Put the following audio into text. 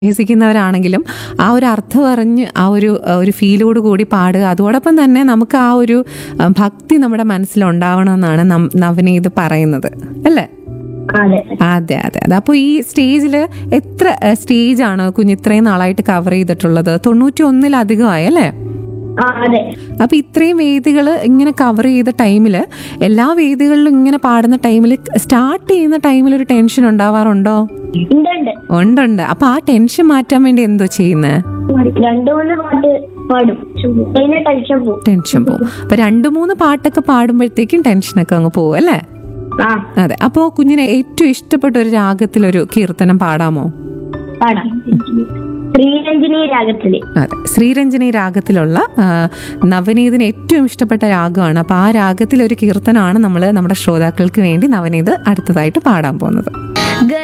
അഭ്യസിക്കുന്നവരാണെങ്കിലും ആ ഒരു അർത്ഥം അറിഞ്ഞ് ആ ഒരു ആ ഒരു ഫീലോട് കൂടി പാടുക അതോടൊപ്പം തന്നെ നമുക്ക് ആ ഒരു ആ, ഭക്തി നമ്മുടെ മനസ്സിൽ ഉണ്ടാവണമെന്നാണ് നം- നവനീത് പറയുന്നത് അല്ലേ അതെ അതെ അതെ അതെ അപ്പോൾ ഈ സ്റ്റേജിൽ എത്ര സ്റ്റേജ് ആണ് കുഞ്ഞ് ഇത്രയും നാളായിട്ട് കവർ ചെയ്തിട്ടുള്ളത് തൊണ്ണൂറ്റി ഒന്നിലധികമായി അല്ലേ ആ അതെ അപ്പൊ ഇത്രയും വേദികൾ ഇങ്ങനെ കവർ ചെയ്ത ടൈമിൽ എല്ലാ വേദികളിലും ഇങ്ങനെ പാടുന്ന ടൈമിൽ സ്റ്റാർട്ട് ചെയ്യുന്ന ടൈമിൽ ഒരു ടെൻഷൻ ഉണ്ടാവാറുണ്ടോ ഉണ്ട് ഉണ്ട് ഉണ്ടുണ്ട് അപ്പൊ ആ ടെൻഷൻ മാറ്റാൻ വേണ്ടി എന്തോ ചെയ്യുന്നത് രണ്ടു മൂന്ന് പാട്ട് പാടും അതിന് ടെൻഷൻ പോകും ടെൻഷൻ പോകും അപ്പൊ രണ്ടു മൂന്ന് പാട്ടൊക്കെ പാടുമ്പോഴത്തേക്കും ടെൻഷനൊക്കെ അങ്ങ് പോകും അല്ലേ ആ അതെ അപ്പോ കുഞ്ഞിനെ ഏറ്റവും ഇഷ്ടപ്പെട്ട ഒരു രാഗത്തിലൊരു കീർത്തനം പാടാമോ പാടാം ശ്രീരഞ്ജിനി രാഗത്തില് അതെ ശ്രീരഞ്ജനി രാഗത്തിലുള്ള ആ, നവനീതിന് ഏറ്റവും ഇഷ്ടപ്പെട്ട രാഗമാണ് അപ്പൊ ആ രാഗത്തിലൊരു കീർത്തനമാണ് നമ്മൾ നമ്മുടെ ശ്രോതാക്കൾക്ക് വേണ്ടി നവനീത് അടുത്തതായിട്ട് പാടാൻ പോകുന്നത്